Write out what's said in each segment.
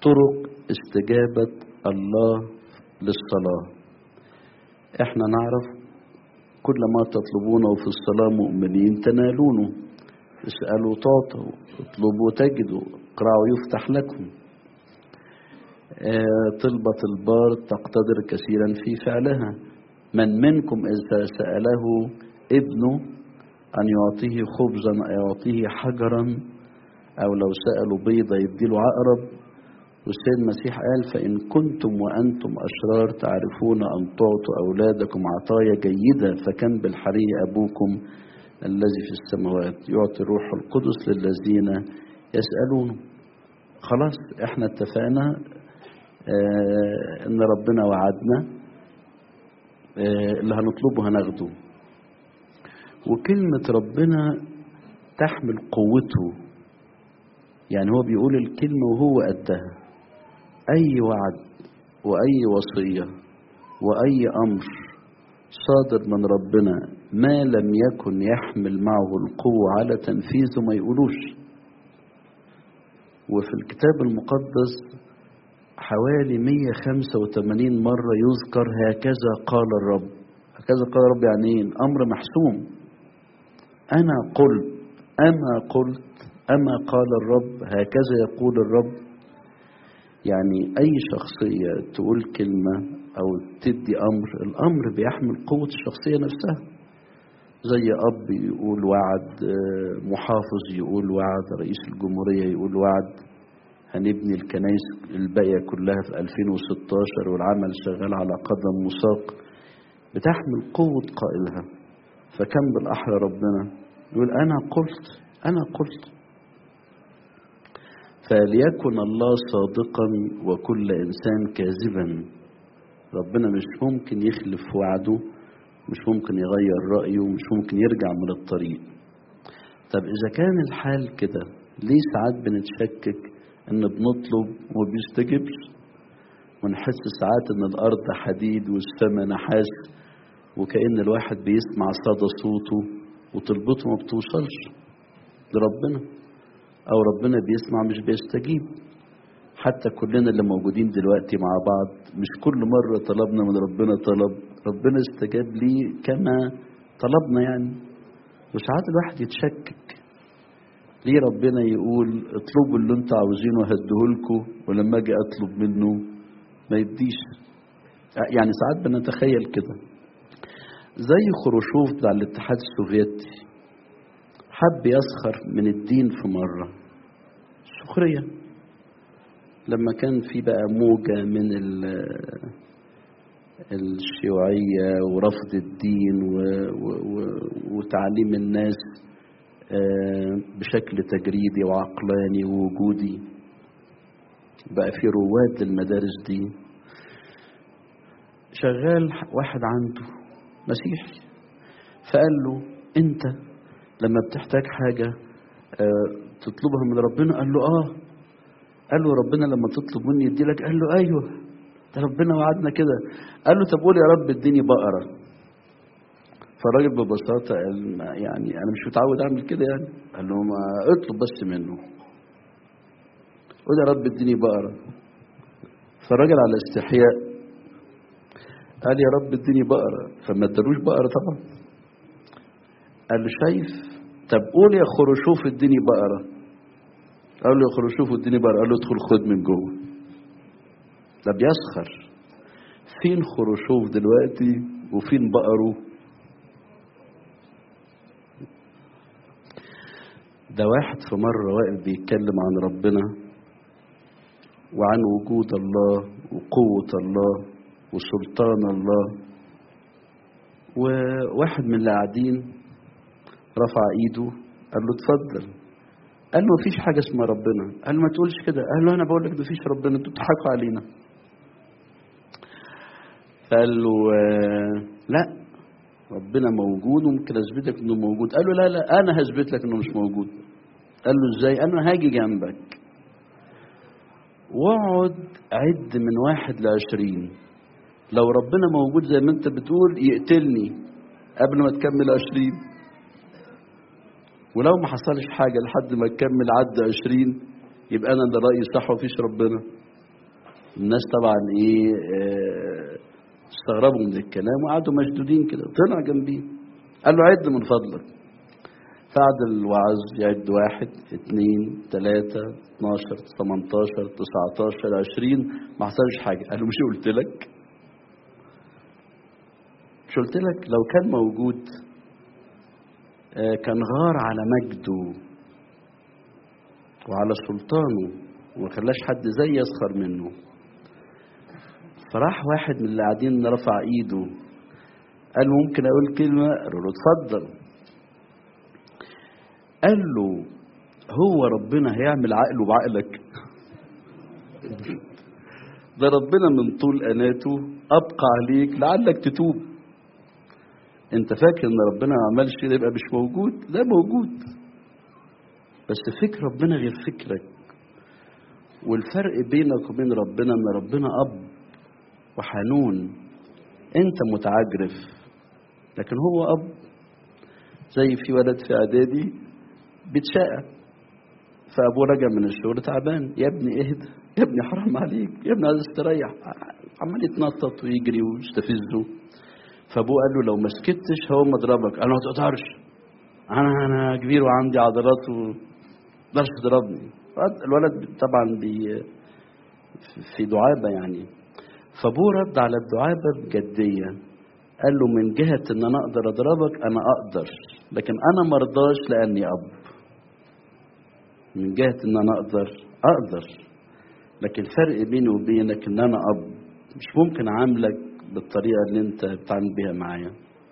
طرق استجابة الله للصلاة احنا نعرف كل ما تطلبونه في الصلاة مؤمنين تنالونه اسألوا تعطوا اطلبوا تجدوا اقرعوا يفتح لكم آه طلبة البار تقتدر كثيرا في فعلها من منكم إذا سأله ابنه أن يعطيه خبزا أو يعطيه حجرا أو لو سألوا بيضة يديله عقرب والسيد المسيح قال فإن كنتم وأنتم أشرار تعرفون أن تعطوا أولادكم عطايا جيدة فكم بالحري أبوكم الذي في السماوات يعطي الروح القدس للذين يسألونه خلاص احنا اتفقنا اه ان ربنا وعدنا اه اللي هنطلبه هناخده وكلمة ربنا تحمل قوته يعني هو بيقول الكلمة وهو قدها أي وعد وأي وصية وأي أمر صادر من ربنا ما لم يكن يحمل معه القوة على تنفيذه ما يقولوش وفي الكتاب المقدس حوالي 185 مرة يذكر هكذا قال الرب هكذا قال الرب يعني ايه أمر محسوم أنا قلت أما قلت أما قال الرب هكذا يقول الرب يعني أي شخصية تقول كلمة أو تدي أمر الأمر بيحمل قوة الشخصية نفسها زي أب يقول وعد محافظ يقول وعد رئيس الجمهورية يقول وعد هنبني الكنائس الباقية كلها في 2016 والعمل شغال على قدم وساق بتحمل قوة قائلها فكم بالأحرى ربنا يقول أنا قلت أنا قلت فليكن الله صادقا وكل إنسان كاذبا ربنا مش ممكن يخلف وعده مش ممكن يغير رأيه مش ممكن يرجع من الطريق طب إذا كان الحال كده ليه ساعات بنتشكك إن بنطلب وما بيستجبش ونحس ساعات إن الأرض حديد والسماء نحاس وكأن الواحد بيسمع صدى صوته وطلبته ما بتوصلش لربنا أو ربنا بيسمع مش بيستجيب حتى كلنا اللي موجودين دلوقتي مع بعض مش كل مرة طلبنا من ربنا طلب ربنا استجاب لي كما طلبنا يعني وساعات الواحد يتشكك ليه ربنا يقول اطلبوا اللي انتوا عاوزينه هديهولكوا ولما اجي اطلب منه ما يديش يعني ساعات بنتخيل كده زي خروشوف بتاع الاتحاد السوفيتي حب يسخر من الدين في مرة سخرية لما كان في بقى موجة من الشيوعية ورفض الدين و و و وتعليم الناس بشكل تجريدي وعقلاني ووجودي بقى في رواد للمدارس دي شغال واحد عنده مسيحي فقال له انت لما بتحتاج حاجة تطلبها من ربنا قال له اه قال له ربنا لما تطلب مني يدي لك قال له ايوه ده ربنا وعدنا كده قال له طب قول يا رب اديني بقره فالراجل ببساطه قال يعني انا مش متعود اعمل كده يعني قال له ما اطلب بس منه قول يا رب اديني بقره فالراجل على استحياء قال يا رب اديني بقره فما ادالوش بقره طبعا قال له شايف طب قول يا خرشوف اديني بقره قال له يا خرشوف اديني بقره قال له ادخل خد من جوه ده بيسخر فين خرشوف دلوقتي وفين بقره ده واحد في مرة واقف بيتكلم عن ربنا وعن وجود الله وقوة الله وسلطان الله وواحد من اللي قاعدين رفع ايده قال له اتفضل قال له مفيش حاجة اسمها ربنا قال له ما تقولش كده قال له أنا بقول لك مفيش ربنا أنتوا بتضحكوا علينا فقال له آه لا ربنا موجود وممكن أثبت لك إنه موجود قال له لا لا أنا هثبت لك إنه مش موجود قال له إزاي أنا هاجي جنبك واقعد عد من واحد لعشرين لو ربنا موجود زي ما أنت بتقول يقتلني قبل ما تكمل عشرين ولو ما حصلش حاجة لحد ما تكمل عد عشرين يبقى أنا ده رأيي صح ومفيش ربنا الناس طبعا ايه آه، استغربوا من الكلام وقعدوا مشدودين كده طلع جنبيه قال له عد من فضلك فقعد الوعظ يعد واحد اثنين ثلاثة 12 18 19 20 ما حصلش حاجة قال له مش قلت لك مش قلت لك لو كان موجود آه، كان غار على مجده وعلى سلطانه وما خلاش حد زي يسخر منه فراح واحد من اللي قاعدين رفع ايده قال ممكن اقول كلمه قالوا له اتفضل قال له هو ربنا هيعمل عقله بعقلك ده ربنا من طول اناته ابقى عليك لعلك تتوب انت فاكر ان ربنا ما عملش ده يبقى مش موجود لا موجود بس فكر ربنا غير فكرك والفرق بينك وبين ربنا ان ربنا اب وحنون انت متعجرف لكن هو اب زي في ولد في اعدادي بيتشقى فابوه رجع من الشغل تعبان يا ابني اهدى يا ابني حرام عليك يا ابني عايز استريح عمال يتنطط ويجري ويستفزه فابوه قال له لو ما سكتش هو مضربك انا ما تقدرش انا انا كبير وعندي عضلات و تقدرش تضربني الولد طبعا بي في دعابه يعني فابوه رد على الدعابه بجديه قال له من جهه ان انا اقدر اضربك انا اقدر لكن انا مرضاش لاني اب من جهه ان انا اقدر اقدر لكن الفرق بيني وبينك ان انا اب مش ممكن اعاملك بالطريقه اللي انت بتعامل بيها معايا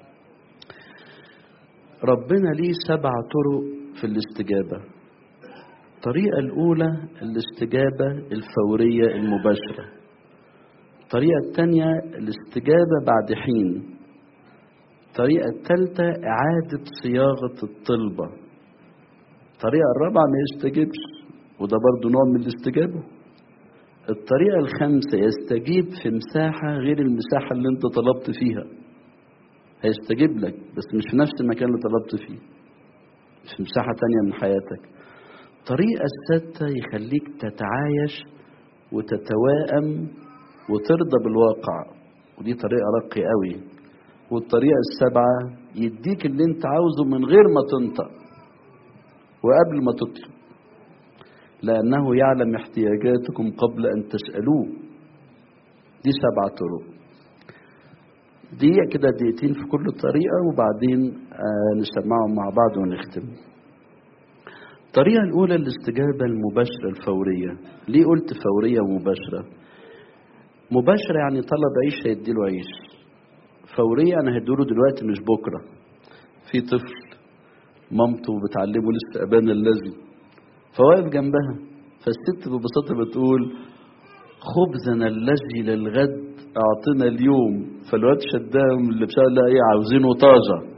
ربنا ليه سبع طرق في الاستجابه الطريقه الاولى الاستجابه الفوريه المباشره الطريقه الثانيه الاستجابه بعد حين الطريقه الثالثه اعاده صياغه الطلبه الطريقه الرابعه ما يستجيبش وده برضو نوع من الاستجابه الطريقة الخامسة يستجيب في مساحة غير المساحة اللي انت طلبت فيها هيستجيب لك بس مش في نفس المكان اللي طلبت فيه في مساحة تانية من حياتك الطريقة السادسة يخليك تتعايش وتتوائم وترضى بالواقع ودي طريقة رقي قوي والطريقة السابعة يديك اللي انت عاوزه من غير ما تنطق وقبل ما تطلب لأنه يعلم احتياجاتكم قبل أن تسألوه دي سبع طرق دقيقة كده دقيقتين في كل طريقة وبعدين آه نسمعهم مع بعض ونختم الطريقة الأولى الاستجابة المباشرة الفورية ليه قلت فورية ومباشرة مباشرة يعني طلب عيش هيديله عيش فورية أنا هديله دلوقتي مش بكرة في طفل مامته بتعلمه لسه أبانا الذي فواقف جنبها فالست ببساطة بتقول خبزنا الذي للغد أعطنا اليوم فالواد شدام اللي بشار لا إيه عاوزينه طازة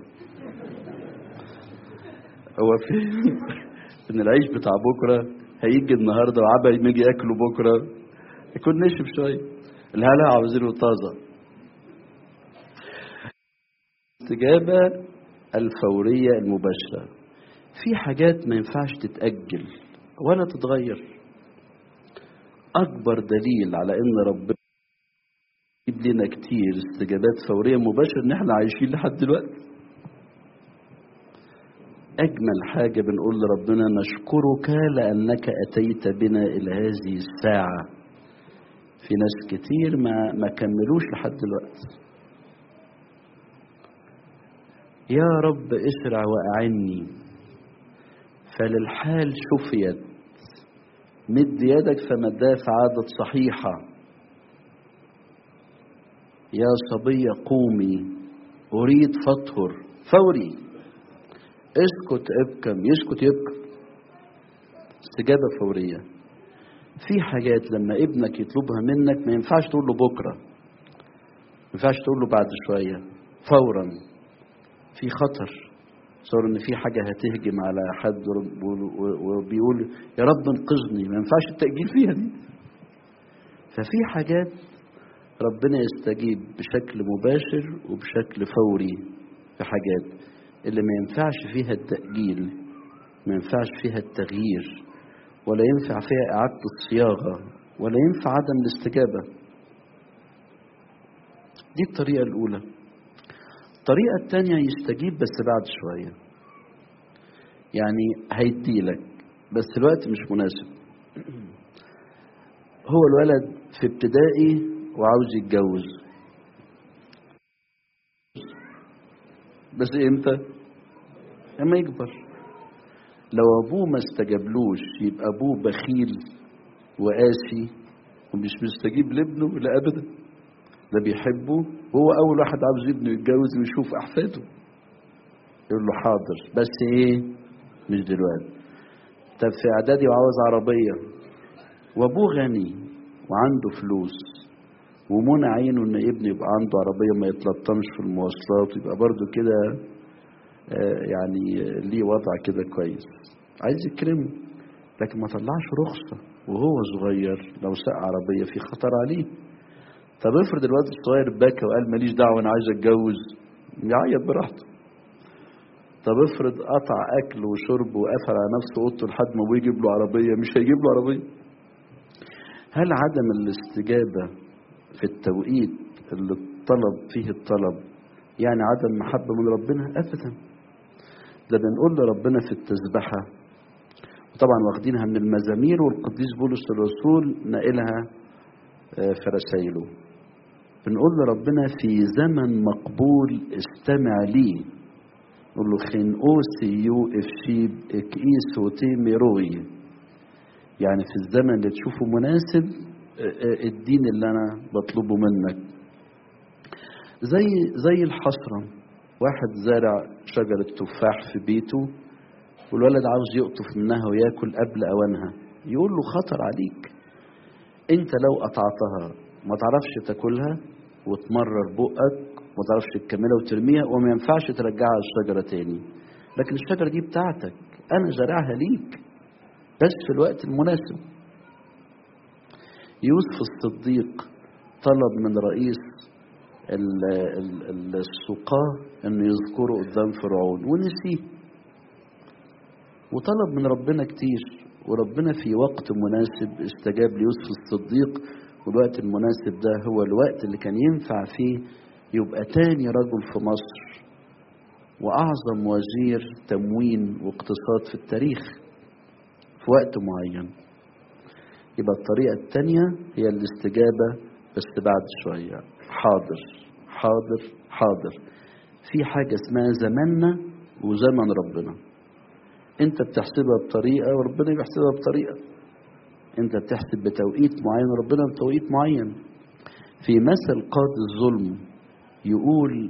هو في إن العيش بتاع بكرة هيجي النهاردة وعبا يجي ياكله بكرة يكون نشف شوية الهلا عاوزينه طازة الاستجابة الفورية المباشرة في حاجات ما ينفعش تتأجل ولا تتغير أكبر دليل على إن ربنا يجيب لنا كتير استجابات فورية مباشرة إن إحنا عايشين لحد دلوقتي أجمل حاجة بنقول لربنا نشكرك لأنك أتيت بنا إلى هذه الساعة في ناس كتير ما ما كملوش لحد دلوقتي يا رب اسرع وأعني فللحال شفيت مد يدك فمدها في عادة صحيحة يا صبية قومي أريد فطهر فوري اسكت ابكم يسكت يبكم استجابة فورية في حاجات لما ابنك يطلبها منك ما ينفعش تقول له بكرة ما ينفعش تقول له بعد شوية فورا في خطر صار ان في حاجه هتهجم على حد وبيقول يا رب انقذني ما ينفعش التاجيل فيها دي ففي حاجات ربنا يستجيب بشكل مباشر وبشكل فوري في حاجات اللي ما ينفعش فيها التأجيل ما ينفعش فيها التغيير ولا ينفع فيها إعادة الصياغة ولا ينفع عدم الاستجابة دي الطريقة الأولى الطريقة التانية يستجيب بس بعد شوية يعني هيديلك بس الوقت مش مناسب هو الولد في ابتدائي وعاوز يتجوز بس امتى لما يكبر لو ابوه ما استجابلوش يبقى ابوه بخيل وقاسي ومش مستجيب لابنه لا ابدا ده بيحبه وهو اول واحد عاوز ابنه يتجوز ويشوف احفاده يقول له حاضر بس ايه مش دلوقتي طب في اعدادي وعاوز عربيه وابوه غني وعنده فلوس ومنع عينه ان ابنه يبقى عنده عربيه ما يتلطمش في المواصلات ويبقى برضه كده آه يعني ليه وضع كده كويس عايز يكرمه لكن ما طلعش رخصه وهو صغير لو ساق عربيه في خطر عليه طب افرض الواد الصغير بكى وقال ماليش دعوه انا عايز اتجوز يعيط براحته طب افرض قطع اكل وشرب وقفل على نفسه اوضته لحد ما ابوه يجيب له عربيه مش هيجيب له عربيه هل عدم الاستجابه في التوقيت اللي الطلب فيه الطلب يعني عدم محبه من ربنا ابدا ده بنقول لربنا في التسبحه وطبعا واخدينها من المزامير والقديس بولس الرسول ناقلها في رسائله بنقول لربنا في زمن مقبول استمع لي نقول له خين اوسي يو افشيب اكيس وتيمي روي يعني في الزمن اللي تشوفه مناسب الدين اللي انا بطلبه منك زي زي الحصرة واحد زارع شجرة تفاح في بيته والولد عاوز يقطف منها وياكل قبل اوانها يقول له خطر عليك انت لو قطعتها ما تعرفش تاكلها وتمرر بقك ما تعرفش تكملها وترميها وما ينفعش ترجعها الشجرة تاني لكن الشجرة دي بتاعتك انا زارعها ليك بس في الوقت المناسب يوسف الصديق طلب من رئيس السقاة انه يذكره قدام فرعون ونسيه وطلب من ربنا كتير وربنا في وقت مناسب استجاب ليوسف الصديق والوقت المناسب ده هو الوقت اللي كان ينفع فيه يبقى تاني رجل في مصر وأعظم وزير تموين واقتصاد في التاريخ في وقت معين يبقى الطريقة التانية هي الاستجابة بس بعد شوية حاضر حاضر حاضر في حاجة اسمها زماننا وزمن ربنا انت بتحسبها بطريقة وربنا بيحسبها بطريقة انت بتحسب بتوقيت معين وربنا بتوقيت معين في مثل قاضي الظلم يقول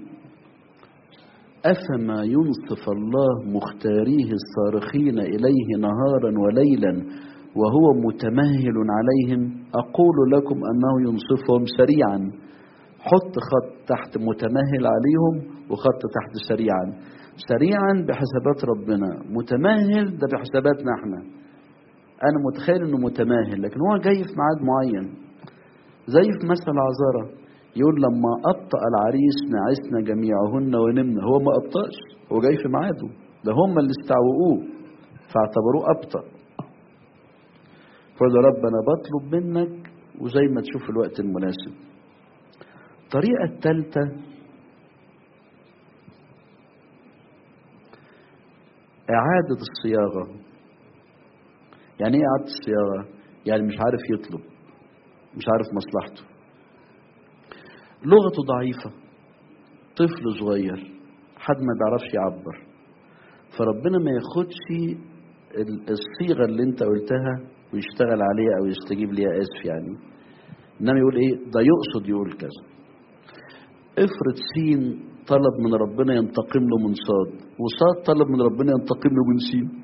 أفما ينصف الله مختاريه الصارخين إليه نهارا وليلا وهو متمهل عليهم أقول لكم أنه ينصفهم سريعا حط خط تحت متمهل عليهم وخط تحت سريعا سريعا بحسابات ربنا متمهل ده بحساباتنا احنا انا متخيل انه متماهل لكن هو جاي في ميعاد معين زي في مثل عذارة يقول لما أبطأ العريس نعسنا جميعهن ونمنا هو ما أبطأش هو جاي في ميعاده ده هم اللي استعوقوه فاعتبروه أبطأ فقال رب أنا بطلب منك وزي ما تشوف الوقت المناسب الطريقة الثالثة إعادة الصياغة يعني إيه إعادة الصياغة؟ يعني مش عارف يطلب مش عارف مصلحته لغته ضعيفة طفل صغير حد ما بيعرفش يعبر فربنا ما ياخدش الصيغة اللي انت قلتها ويشتغل عليها او يستجيب ليها اسف يعني انما يقول ايه ده يقصد يقول كذا افرض سين طلب من ربنا ينتقم له من صاد وصاد طلب من ربنا ينتقم له من سين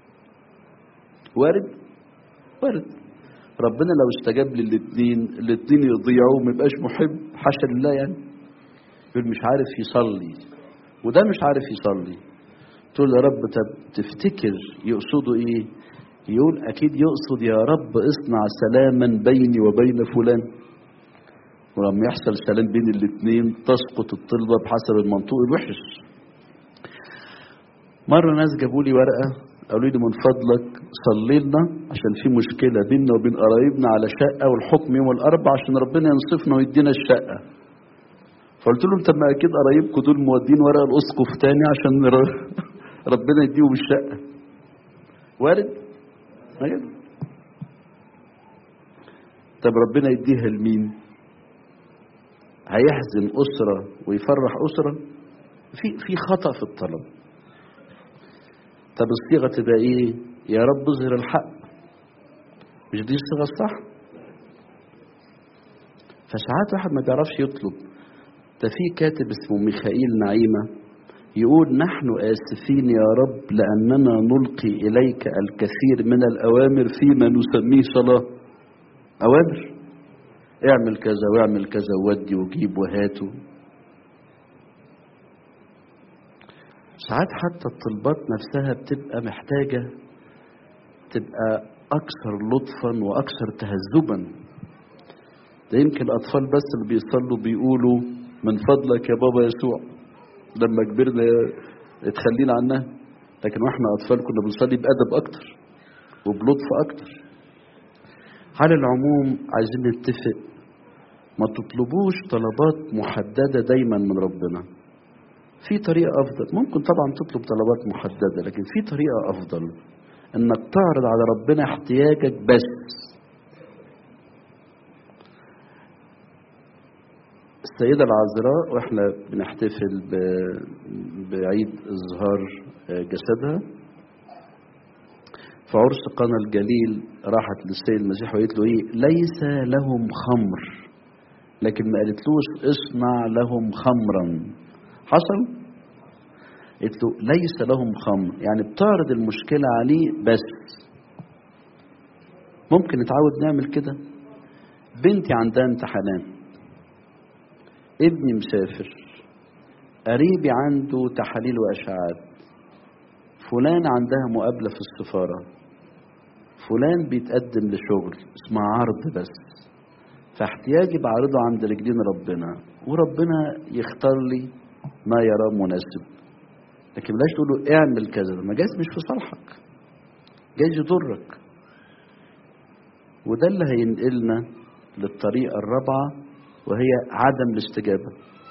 وارد وارد ربنا لو استجاب للاثنين الاثنين يضيعوا ما يبقاش محب حاشا لله يعني يقول مش عارف يصلي وده مش عارف يصلي تقول يا رب طب تفتكر يقصدوا ايه يقول اكيد يقصد يا رب اصنع سلاما بيني وبين فلان ولما يحصل سلام بين الاثنين تسقط الطلبة بحسب المنطوق الوحش مرة ناس جابوا لي ورقة قالوا لي من فضلك صلي لنا عشان في مشكله بيننا وبين قرايبنا على شقه والحكم يوم الاربع عشان ربنا ينصفنا ويدينا الشقه فقلت لهم طب ما اكيد قرايبكم دول مودين ورق الاسقف تاني عشان ربنا يديهم الشقه وارد وارد طب ربنا يديها لمين هيحزن اسره ويفرح اسره في في خطا في الطلب طب الصيغه تبقى ايه يا رب اظهر الحق مش دي الصيغه الصح فساعات واحد ما بيعرفش يطلب ده في كاتب اسمه ميخائيل نعيمه يقول نحن آسفين يا رب لأننا نلقي إليك الكثير من الأوامر فيما نسميه صلاة أوامر اعمل كذا واعمل كذا وودي وجيب وهاتوا ساعات حتى الطلبات نفسها بتبقى محتاجة تبقى أكثر لطفا وأكثر تهذبا ده يمكن الأطفال بس اللي بيصلوا بيقولوا من فضلك يا بابا يسوع لما كبرنا اتخلينا عنها لكن واحنا أطفال كنا بنصلي بأدب أكتر وبلطف أكتر على العموم عايزين نتفق ما تطلبوش طلبات محددة دايما من ربنا في طريقة أفضل ممكن طبعا تطلب طلبات محددة لكن في طريقة أفضل إنك تعرض على ربنا احتياجك بس السيدة العذراء واحنا بنحتفل بعيد إظهار جسدها في عرس قنا الجليل راحت للسيد المسيح وقالت له ايه ليس لهم خمر لكن ما قالتلوش اصنع لهم خمرا حصل قالت له ليس لهم خمر يعني بتعرض المشكلة عليه بس ممكن نتعود نعمل كده بنتي عندها امتحانات ابني مسافر قريبي عنده تحاليل واشعاعات فلان عندها مقابله في السفاره فلان بيتقدم لشغل اسمها عرض بس فاحتياجي بعرضه عند رجلين ربنا وربنا يختار لي ما يراه مناسب لكن بلاش تقول له اعمل كذا ما جايز مش في صالحك جايز يضرك وده اللي هينقلنا للطريقه الرابعه وهي عدم الاستجابة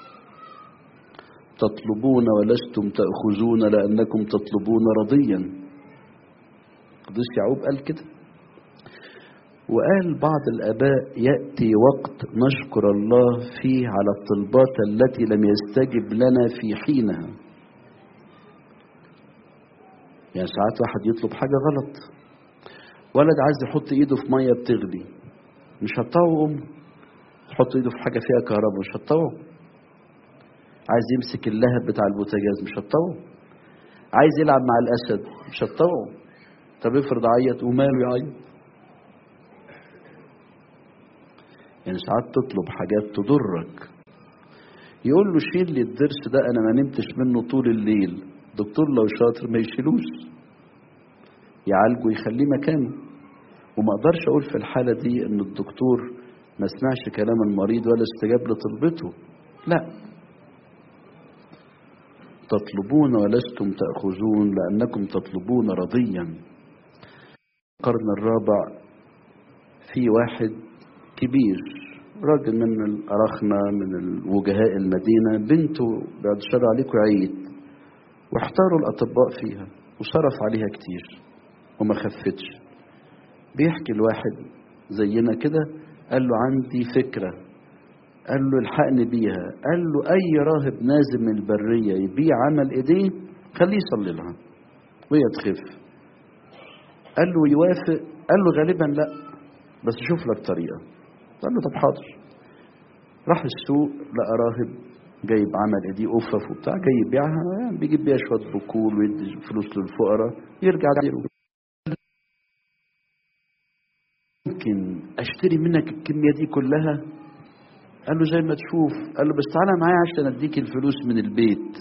تطلبون ولستم تأخذون لأنكم تطلبون رضيا قديس يعقوب قال كده وقال بعض الآباء يأتي وقت نشكر الله فيه على الطلبات التي لم يستجب لنا في حينها يعني ساعات واحد يطلب حاجة غلط ولد عايز يحط ايده في مية بتغلي مش هتطوع تحط ايده في حاجه فيها كهرباء مش هتطوعه عايز يمسك اللهب بتاع البوتاجاز مش هتطوعه عايز يلعب مع الاسد مش هتطوعه طب افرض عيط وماله يعيط يعني ساعات تطلب حاجات تضرك يقول له شيل لي الضرس ده انا ما نمتش منه طول الليل دكتور لو شاطر ما يشيلوش يعالجه يخليه مكانه وما اقدرش اقول في الحاله دي ان الدكتور ما سمعش كلام المريض ولا استجاب لطلبته لا تطلبون ولستم تأخذون لأنكم تطلبون رضيا القرن الرابع في واحد كبير راجل من الأرخنة من الوجهاء المدينة بنته بعد الشر عليكم عيد واحتاروا الأطباء فيها وصرف عليها كتير وما خفتش بيحكي الواحد زينا كده قال له عندي فكرة قال له الحقني بيها قال له أي راهب نازل من البرية يبيع عمل إيديه خليه يصلي لها وهي تخف قال له يوافق قال له غالبا لا بس شوف لك طريقة قال له طب حاضر راح السوق لقى راهب جايب عمل ايديه قفف وبتاع جاي يبيعها يعني بيجيب بيها شويه بكور ويدي فلوس للفقراء يرجع يديره ممكن اشتري منك الكميه دي كلها قال له زي ما تشوف قال له بس تعالى معايا عشان اديك الفلوس من البيت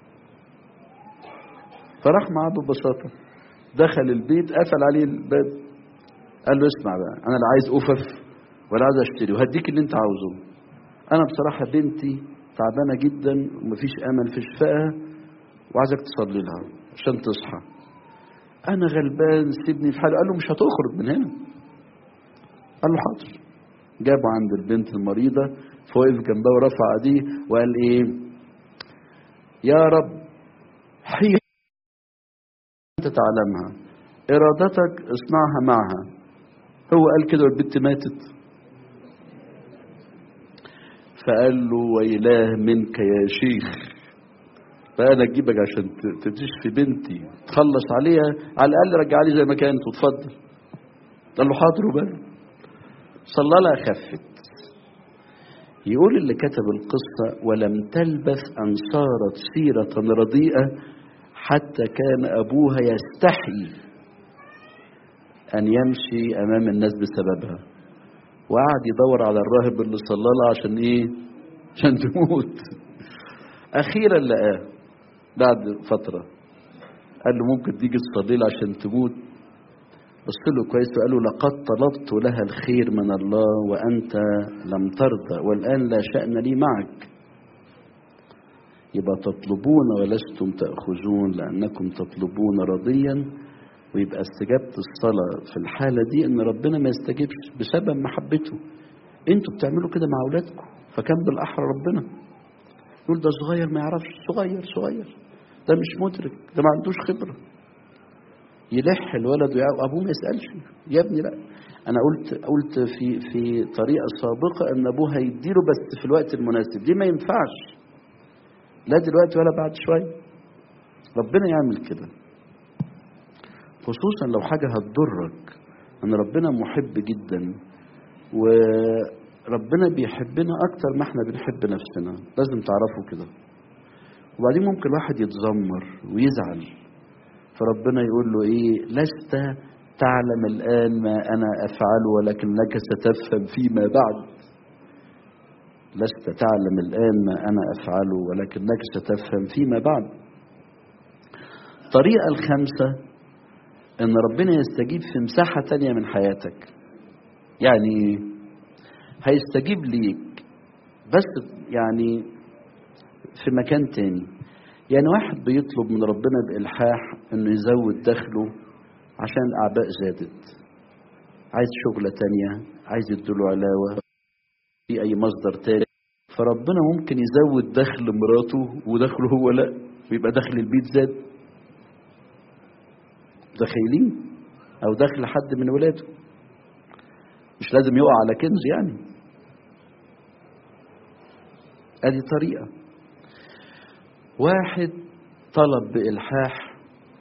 فراح معاه ببساطه دخل البيت قفل عليه الباب قال له اسمع بقى انا لا عايز قفف ولا عايز اشتري وهديك اللي انت عاوزه انا بصراحه بنتي تعبانه جدا ومفيش امل في شفائها وعايزك تصلي لها عشان تصحى انا غلبان سيبني في حالي قال له مش هتخرج من هنا قال له حاضر جابه عند البنت المريضة فوقف جنبها ورفع ايديه وقال ايه يا رب حي انت تعلمها ارادتك اصنعها معها هو قال كده والبنت ماتت فقال له ويلاه منك يا شيخ فانا اجيبك عشان تشفي بنتي تخلص عليها على الاقل رجع لي زي ما كانت وتفضل قال له حاضر وبال صلى لها خفت يقول اللي كتب القصة ولم تلبث أن صارت سيرة رديئة حتى كان أبوها يستحي أن يمشي أمام الناس بسببها وقعد يدور على الراهب اللي صلى لها عشان إيه؟ عشان تموت أخيرا لقاه بعد فترة قال له ممكن تيجي تصلي لي عشان تموت بص له كويس وقال له لقد طلبت لها الخير من الله وأنت لم ترضى والآن لا شأن لي معك يبقى تطلبون ولستم تأخذون لأنكم تطلبون رضيا ويبقى استجابة الصلاة في الحالة دي إن ربنا ما يستجيبش بسبب محبته انتوا بتعملوا كده مع أولادكم فكان بالأحرى ربنا يقول ده صغير ما يعرفش صغير صغير ده مش مدرك ده ما عندوش خبرة يلح الولد وابوه ما يسالش يا ابني لا انا قلت قلت في في طريقه سابقه ان ابوه هيديله بس في الوقت المناسب دي ما ينفعش لا دلوقتي ولا بعد شويه ربنا يعمل كده خصوصا لو حاجه هتضرك ان ربنا محب جدا وربنا بيحبنا اكتر ما احنا بنحب نفسنا لازم تعرفوا كده وبعدين ممكن الواحد يتذمر ويزعل فربنا يقول له ايه لست تعلم الان ما انا افعله ولكنك ستفهم فيما بعد لست تعلم الان ما انا افعله ولكنك ستفهم فيما بعد الطريقه الخامسه ان ربنا يستجيب في مساحه تانية من حياتك يعني هيستجيب ليك بس يعني في مكان تاني يعني واحد بيطلب من ربنا بإلحاح انه يزود دخله عشان الأعباء زادت عايز شغلة تانية عايز يديله علاوة في أي مصدر تاني فربنا ممكن يزود دخل مراته ودخله هو لا ويبقى دخل البيت زاد متخيلين أو دخل حد من ولاده مش لازم يقع على كنز يعني ادي طريقه واحد طلب بإلحاح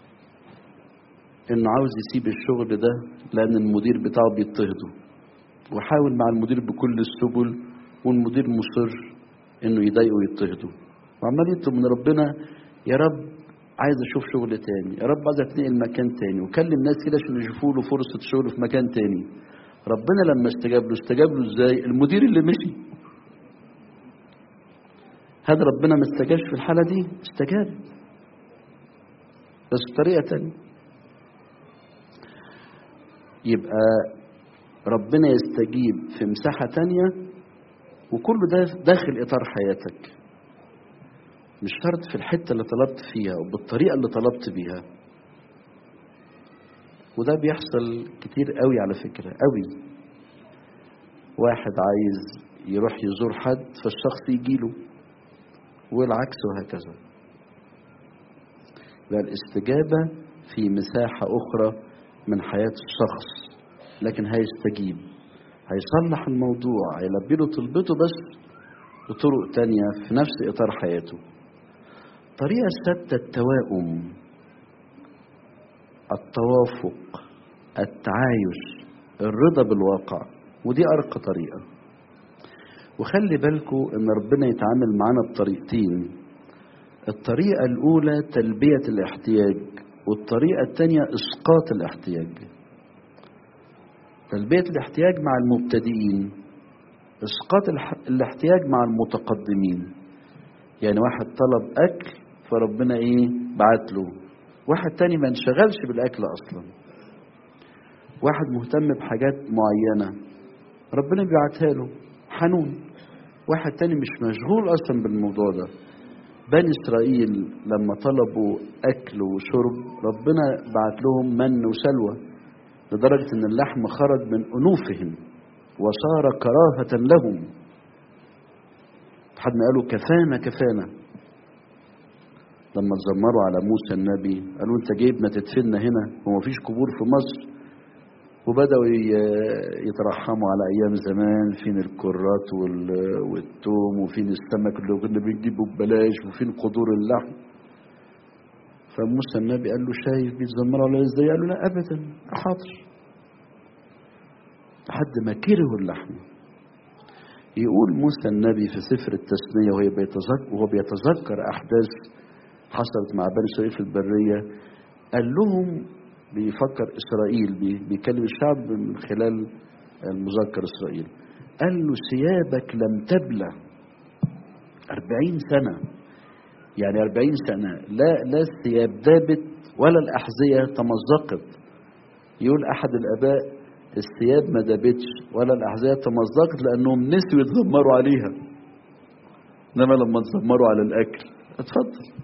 إنه عاوز يسيب الشغل ده لأن المدير بتاعه بيضطهده وحاول مع المدير بكل السبل والمدير مصر إنه يضايقه ويضطهده وعمال يطلب من ربنا يا رب عايز أشوف شغل تاني يا رب عايز أتنقل مكان تاني وكلم ناس كده عشان يشوفوا له فرصة شغل في مكان تاني ربنا لما استجاب له استجاب له ازاي المدير اللي مشي هذا ربنا ما استجابش في الحالة دي استجاب بس بطريقة تانية يبقى ربنا يستجيب في مساحة تانية وكل ده داخل إطار حياتك مش شرط في الحتة اللي طلبت فيها وبالطريقة اللي طلبت بيها وده بيحصل كتير قوي على فكرة قوي واحد عايز يروح يزور حد فالشخص يجيله والعكس وهكذا يبقى الاستجابة في مساحة أخرى من حياة الشخص لكن هيستجيب هيصلح الموضوع هيلبي له طلبته بس بطرق تانية في نفس إطار حياته الطريقة السادسة التوائم التوافق التعايش الرضا بالواقع ودي أرقى طريقة وخلي بالكم ان ربنا يتعامل معانا بطريقتين الطريقة الأولى تلبية الاحتياج والطريقة الثانية إسقاط الاحتياج تلبية الاحتياج مع المبتدئين إسقاط الاحتياج مع المتقدمين يعني واحد طلب أكل فربنا إيه بعت له واحد تاني ما انشغلش بالأكل أصلا واحد مهتم بحاجات معينة ربنا بيبعتها له حنون واحد تاني مش مشغول اصلا بالموضوع ده بني إسرائيل لما طلبوا أكل وشرب ربنا بعت لهم من وسلوى لدرجة أن اللحم خرج من أنوفهم وصار كراهة لهم حد ما قالوا كفانا كفانا لما اتذمروا على موسى النبي قالوا انت جايب ما تدفننا هنا وما فيش قبور في مصر وبدأوا يترحموا على أيام زمان فين الكرات والثوم وفين السمك اللي كنا بنجيبه ببلاش وفين قدور اللحم فموسى النبي قال له شايف بيتذمروا على ازاي قال له لا أبدا حاضر لحد ما كرهوا اللحم يقول موسى النبي في سفر التثنية وهو بيتذكر وهو بيتذكر أحداث حصلت مع بني إسرائيل في البرية قال لهم بيفكر إسرائيل بيكلم الشعب من خلال المذكر إسرائيل قال له ثيابك لم تبلى أربعين سنة يعني أربعين سنة لا لا الثياب دابت ولا الأحذية تمزقت يقول أحد الآباء الثياب ما دابتش ولا الأحذية تمزقت لأنهم نسوا يتذمروا عليها إنما لما تذمروا على الأكل اتفضل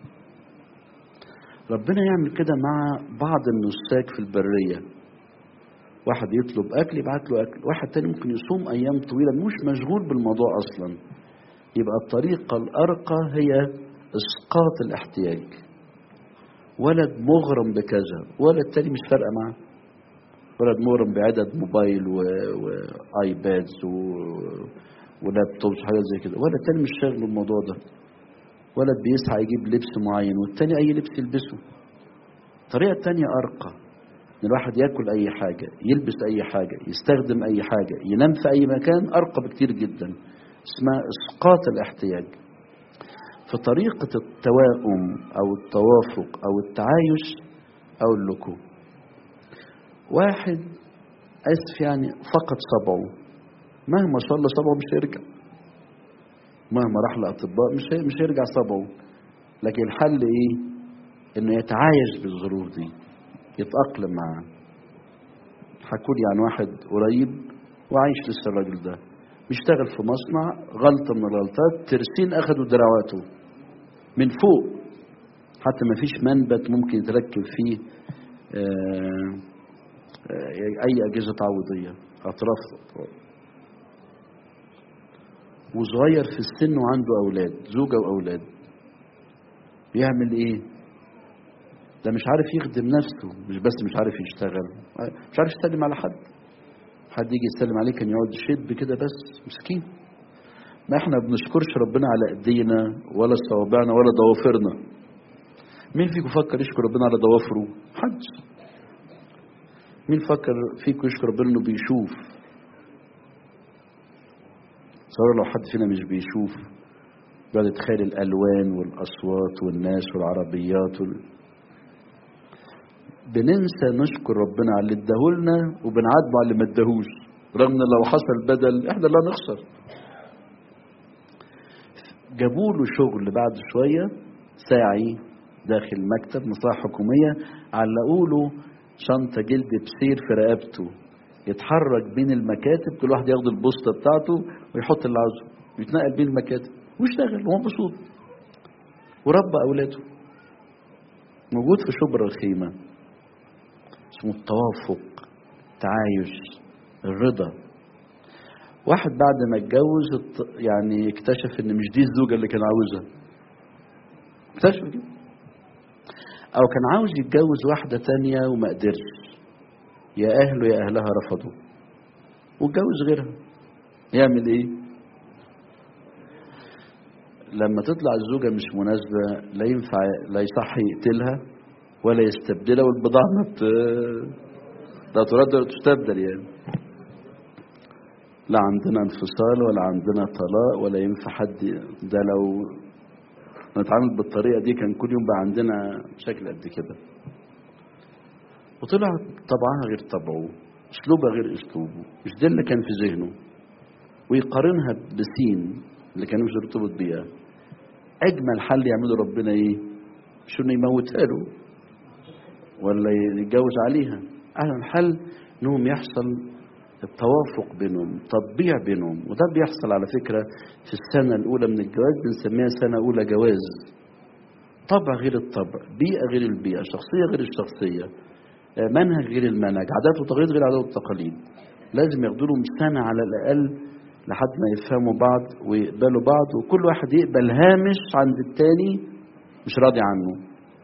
ربنا يعمل كده مع بعض النساك في البرية واحد يطلب أكل يبعت له أكل واحد تاني ممكن يصوم أيام طويلة مش مشغول بالموضوع أصلا يبقى الطريقة الأرقى هي إسقاط الاحتياج ولد مغرم بكذا ولد تاني مش فارقة معاه ولد مغرم بعدد موبايل وآيبادز و... ولابتوبس وحاجات زي كده ولد تاني مش شاغل بالموضوع ده ولد بيسعى يجيب لبس معين والتاني اي لبس يلبسه الطريقة التانية ارقى ان الواحد ياكل اي حاجة يلبس اي حاجة يستخدم اي حاجة ينام في اي مكان ارقى بكتير جدا اسمها اسقاط الاحتياج فطريقة التوائم او التوافق او التعايش او اللكو واحد اسف يعني فقد صبعه مهما صلى صبعه مش هيرجع مهما راح لاطباء مش مش هيرجع صبعه لكن الحل ايه انه يتعايش بالظروف دي يتاقلم معاه حكوا لي عن واحد قريب وعايش لسه الراجل ده بيشتغل في مصنع غلطه من الغلطات ترسين اخدوا دراعاته من فوق حتى ما فيش منبت ممكن يتركب فيه آآ آآ اي اجهزه تعويضيه اطراف وصغير في السن وعنده أولاد زوجة وأولاد بيعمل إيه؟ ده مش عارف يخدم نفسه مش بس مش عارف يشتغل مش عارف يسلم على حد حد يجي يسلم عليه كان يقعد يشد كده بس مسكين ما احنا بنشكرش ربنا على ايدينا ولا صوابعنا ولا ضوافرنا مين فيكم فكر يشكر ربنا على ضوافره محدش مين فكر فيكم يشكر ربنا انه بيشوف صار لو حد فينا مش بيشوف يقعد يتخيل الالوان والاصوات والناس والعربيات وال... بننسى نشكر ربنا على اللي اداهولنا وبنعاتبه على اللي ما اداهوش رغم ان لو حصل بدل احنا اللي هنخسر جابوا له شغل بعد شويه ساعي داخل مكتب مصلحه حكوميه علقوا له شنطه جلد بسير في رقبته يتحرك بين المكاتب كل واحد ياخد البوسطه بتاعته ويحط اللي عاوزه ويتنقل بين المكاتب ويشتغل وهو مبسوط وربى اولاده موجود في شبرا الخيمه اسمه التوافق التعايش الرضا واحد بعد ما اتجوز يعني اكتشف ان مش دي الزوجه اللي كان عاوزها اكتشف كده او كان عاوز يتجوز واحده تانية وما قدرش يا اهله يا اهلها رفضوا واتجوز غيرها يعمل ايه لما تطلع الزوجة مش مناسبة لا ينفع لا يصح يقتلها ولا يستبدلها والبضاعة ما بت... لا ترد ولا تستبدل يعني لا عندنا انفصال ولا عندنا طلاق ولا ينفع حد ده لو نتعامل بالطريقة دي كان كل يوم بقى عندنا شكل قد كده وطلع طبعها غير طبعه اسلوبها غير اسلوبه مش ده اللي كان في ذهنه ويقارنها بسين اللي كان مش يرتبط بيها اجمل حل يعمله ربنا ايه مش انه يموتها له ولا يتجوز عليها احسن حل انهم يحصل التوافق بينهم تطبيع بينهم وده بيحصل على فكره في السنه الاولى من الجواز بنسميها سنه اولى جواز طبع غير الطبع بيئة غير البيئة شخصية غير الشخصية آه، منهج غير المنهج عادات وتقاليد غير عادات وتقاليد لازم ياخدوا لهم سنة على الأقل لحد ما يفهموا بعض ويقبلوا بعض وكل واحد يقبل هامش عند التاني مش راضي عنه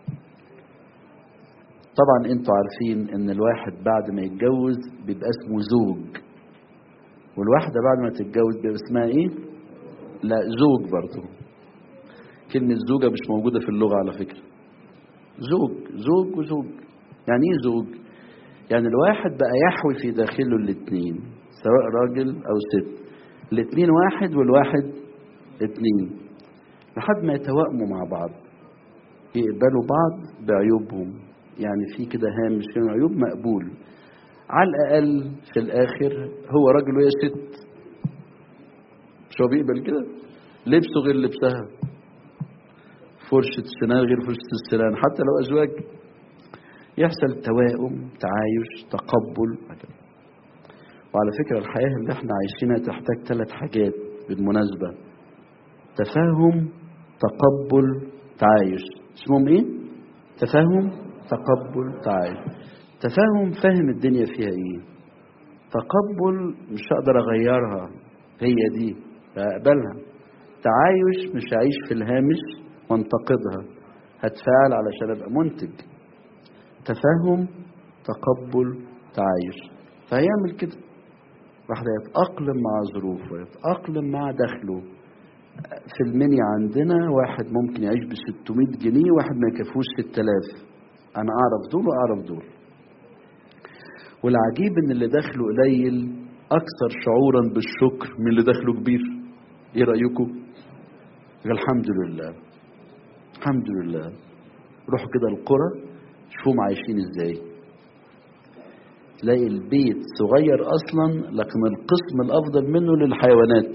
طبعا انتوا عارفين ان الواحد بعد ما يتجوز بيبقى اسمه زوج والواحدة بعد ما تتجوز بيبقى اسمها ايه لا زوج برضه كلمة زوجة مش موجودة في اللغة على فكرة زوج زوج وزوج يعني ايه زوج يعني الواحد بقى يحوي في داخله الاتنين سواء راجل او ست الاتنين واحد والواحد اتنين لحد ما يتوائموا مع بعض يقبلوا بعض بعيوبهم يعني في كده هامش في عيوب مقبول على الأقل في الآخر هو راجل وهي ست مش هو بيقبل كده لبسه غير لبسها فرشة السنان غير فرشة السنان حتى لو أزواج يحصل توائم تعايش تقبل هكذا. وعلى فكرة الحياة اللي احنا عايشينها تحتاج ثلاث حاجات بالمناسبة تفاهم تقبل تعايش اسمهم ايه تفاهم تقبل تعايش تفاهم فاهم الدنيا فيها ايه تقبل مش هقدر اغيرها هي دي اقبلها تعايش مش هعيش في الهامش وانتقدها هتفاعل علشان ابقى منتج تفاهم تقبل تعايش فهيعمل كده واحد يتأقلم مع ظروفه يتأقلم مع دخله في المنيا عندنا واحد ممكن يعيش ب 600 جنيه واحد ما يكفوش 6000 انا اعرف دول واعرف دول والعجيب ان اللي دخله قليل اكثر شعورا بالشكر من اللي دخله كبير ايه رايكم الحمد لله الحمد لله روحوا كده القرى شوفوهم عايشين ازاي تلاقي البيت صغير اصلا لكن القسم الافضل منه للحيوانات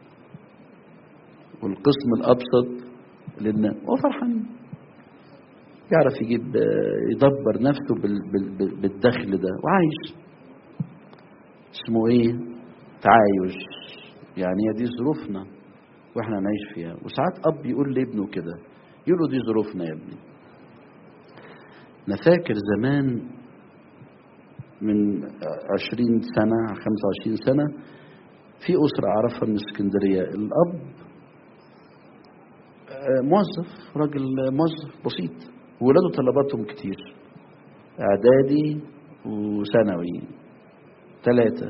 والقسم الابسط للناس هو فرحان يعرف يجيب يدبر نفسه بالدخل ده وعايش اسمه ايه تعايش يعني هي دي ظروفنا واحنا نعيش فيها وساعات اب يقول لابنه كده يقول له دي ظروفنا يا ابني انا فاكر زمان من عشرين سنة خمسة وعشرين سنة في أسرة أعرفها من اسكندرية الأب موظف راجل موظف بسيط وولاده طلباتهم كتير إعدادي وثانوي ثلاثة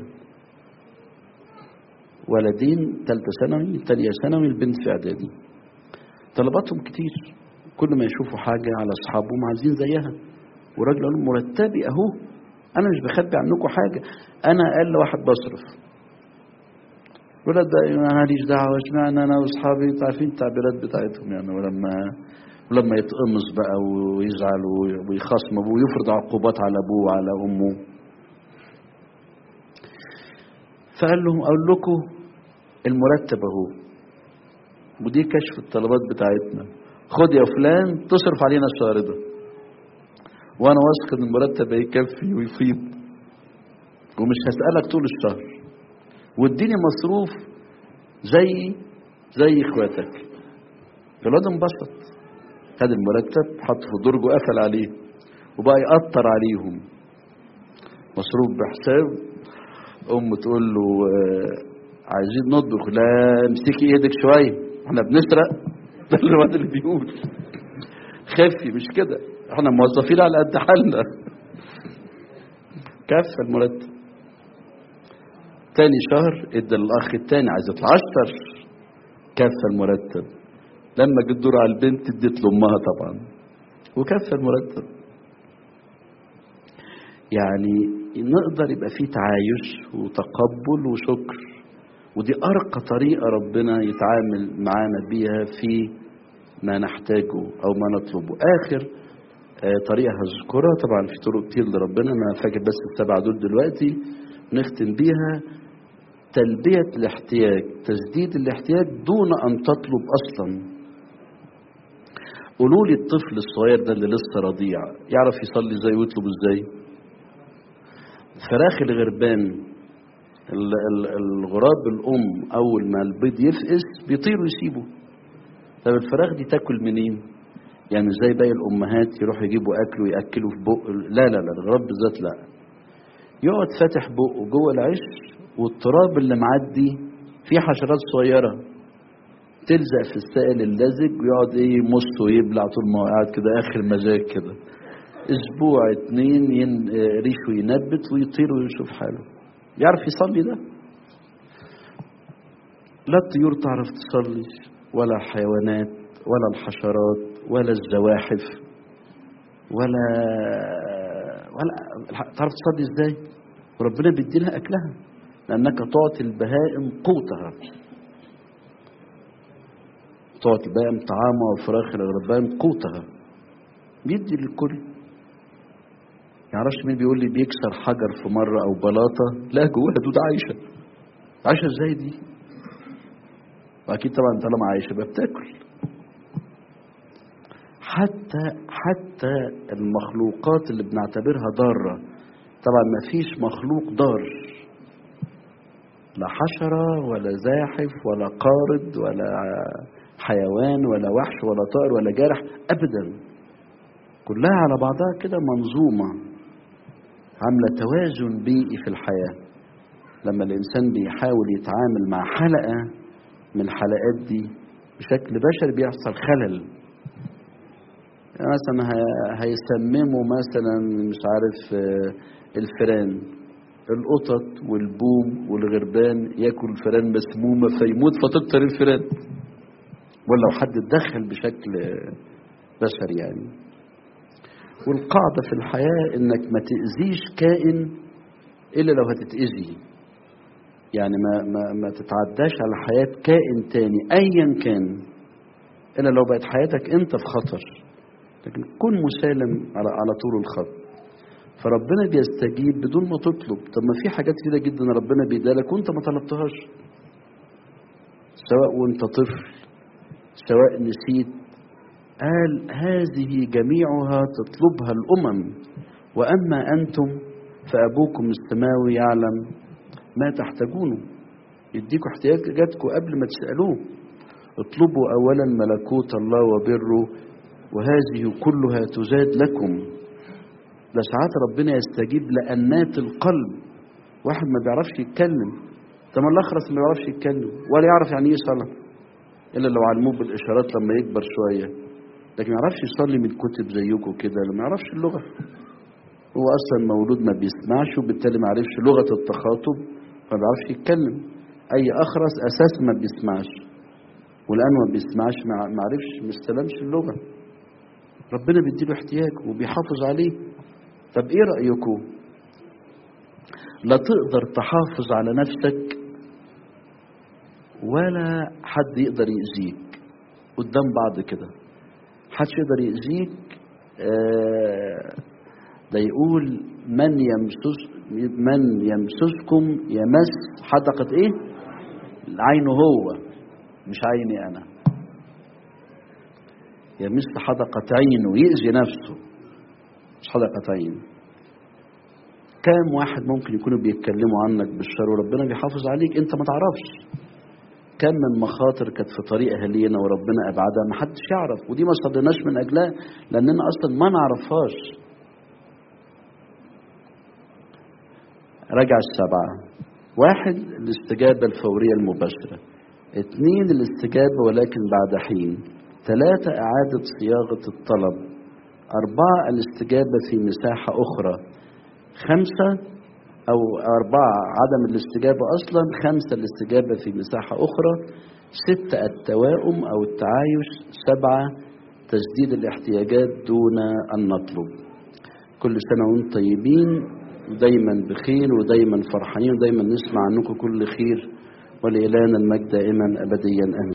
ولدين ثالثة ثانوي تانية ثانوي البنت في إعدادي طلباتهم كتير كل ما يشوفوا حاجة على أصحابهم عايزين زيها والراجل قال لهم مرتبي أهو أنا مش بخبي عنكم حاجة أنا أقل واحد بصرف ولاد بقى أنا ماليش دعوة اشمعنى أنا وأصحابي عارفين التعبيرات بتاعتهم يعني ولما ولما يتقمص بقى ويزعل ويخصم أبوه ويفرض عقوبات على أبوه وعلى أمه فقال لهم أقول لكم المرتب أهو ودي كشف الطلبات بتاعتنا خد يا فلان تصرف علينا الشهر ده وانا واثق ان المرتب هيكفي ويفيض ومش هسألك طول الشهر واديني مصروف زي زي اخواتك الواد انبسط خد المرتب حط في درج وقفل عليه وبقى يقطر عليهم مصروف بحساب ام تقول له عايزين نطبخ لا امسكي ايدك شويه احنا بنسرق ده الواد اللي بيقول خفي مش كده احنا موظفين على قد حالنا كف المرتب تاني شهر ادى الاخ التاني عايز يطلع اشطر كف المرتب لما جت دور على البنت اديت لامها طبعا وكف المرتب يعني نقدر يبقى فيه تعايش وتقبل وشكر ودي ارقى طريقه ربنا يتعامل معانا بيها في ما نحتاجه او ما نطلبه اخر طريقة هذكرها طبعا في طرق كتير لربنا أنا فاكر بس السبعة دول دلوقتي نختم بيها تلبية الاحتياج تسديد الاحتياج دون أن تطلب أصلا قولوا لي الطفل الصغير ده اللي لسه رضيع يعرف يصلي ازاي ويطلب ازاي فراخ الغربان الغراب الأم أول ما البيض يفقس بيطير ويسيبه طب الفراخ دي تاكل منين؟ يعني زي باقي الامهات يروحوا يجيبوا اكل وياكلوا في بق لا لا لا الغراب بالذات لا يقعد فاتح بقه جوه العيش والتراب اللي معدي فيه حشرات صغيره تلزق في السائل اللزج ويقعد ايه يمص ويبلع طول ما هو قاعد كده اخر مزاج كده اسبوع اتنين ين... ريشه ينبت ويطير ويشوف حاله يعرف يصلي ده لا الطيور تعرف تصلي ولا الحيوانات ولا الحشرات ولا الزواحف ولا ولا تعرف تصلي ازاي وربنا بيديلها اكلها لانك تعطي البهائم قوتها تعطي البهائم طعامها وفراخ الغربان قوتها بيدي للكل يعرفش مين بيقول لي بيكسر حجر في مرة أو بلاطة لا جواها دود عايشة عايشة ازاي دي وأكيد طبعا طالما عايشة يبقى بتاكل حتى حتى المخلوقات اللي بنعتبرها ضارة طبعا ما فيش مخلوق ضار لا حشرة ولا زاحف ولا قارد ولا حيوان ولا وحش ولا طائر ولا جارح أبدا كلها على بعضها كده منظومة عاملة توازن بيئي في الحياة لما الإنسان بيحاول يتعامل مع حلقة من الحلقات دي بشكل بشري بيحصل خلل يعني مثلا هيسمموا مثلا مش عارف الفئران القطط والبوم والغربان ياكل الفئران مسمومة فيموت فتكتر الفئران ولا لو حد اتدخل بشكل بشري يعني والقاعدة في الحياة انك ما تأذيش كائن الا لو هتتأذي يعني ما, ما, ما تتعداش على حياة كائن تاني ايا كان الا لو بقت حياتك انت في خطر لكن كن مسالم على على طول الخط فربنا بيستجيب بدون ما تطلب طب ما في حاجات كده جدا ربنا بيدالك وانت ما طلبتهاش سواء وانت طفل سواء نسيت قال هذه جميعها تطلبها الامم واما انتم فابوكم السماوي يعلم ما تحتاجونه يديكوا احتياجاتكم قبل ما تسالوه اطلبوا اولا ملكوت الله وبره وهذه كلها تزاد لكم ده ساعات ربنا يستجيب لأنات القلب واحد ما بيعرفش يتكلم طب الأخرس ما بيعرفش يتكلم ولا يعرف يعني ايه صلاة إلا لو علموه بالإشارات لما يكبر شوية لكن ما يعرفش يصلي من كتب زيكم كده ما يعرفش اللغة هو أصلا مولود ما بيسمعش وبالتالي ما يعرفش لغة التخاطب ما بيعرفش يتكلم أي أخرس أساس ما بيسمعش والآن ما بيسمعش ما عرفش ما استلمش اللغة ربنا بيديله احتياج وبيحافظ عليه طب ايه رأيكم لا تقدر تحافظ على نفسك ولا حد يقدر يأذيك قدام بعض كده حدش يقدر يأذيك آه ده يقول من يمسس من يمسسكم يمس حدقة ايه عينه هو مش عيني انا يمس حدقة عينه يأذي نفسه مش حدقة عين كام واحد ممكن يكونوا بيتكلموا عنك بالشر وربنا بيحافظ عليك انت ما تعرفش كم من مخاطر كانت في طريق اهالينا وربنا ابعدها ما حدش يعرف ودي ما صدناش من اجلها لاننا اصلا ما نعرفهاش رجع السبعه واحد الاستجابه الفوريه المباشره اثنين الاستجابه ولكن بعد حين ثلاثه اعاده صياغه الطلب أربعة الاستجابة في مساحة أخرى خمسة أو أربعة عدم الاستجابة أصلا خمسة الاستجابة في مساحة أخرى ستة التوائم أو التعايش سبعة تسديد الاحتياجات دون أن نطلب كل سنة وانتم طيبين ودايما بخير ودايما فرحانين ودايما نسمع عنكم كل خير ولإلهنا المجد دائما أبديا آمين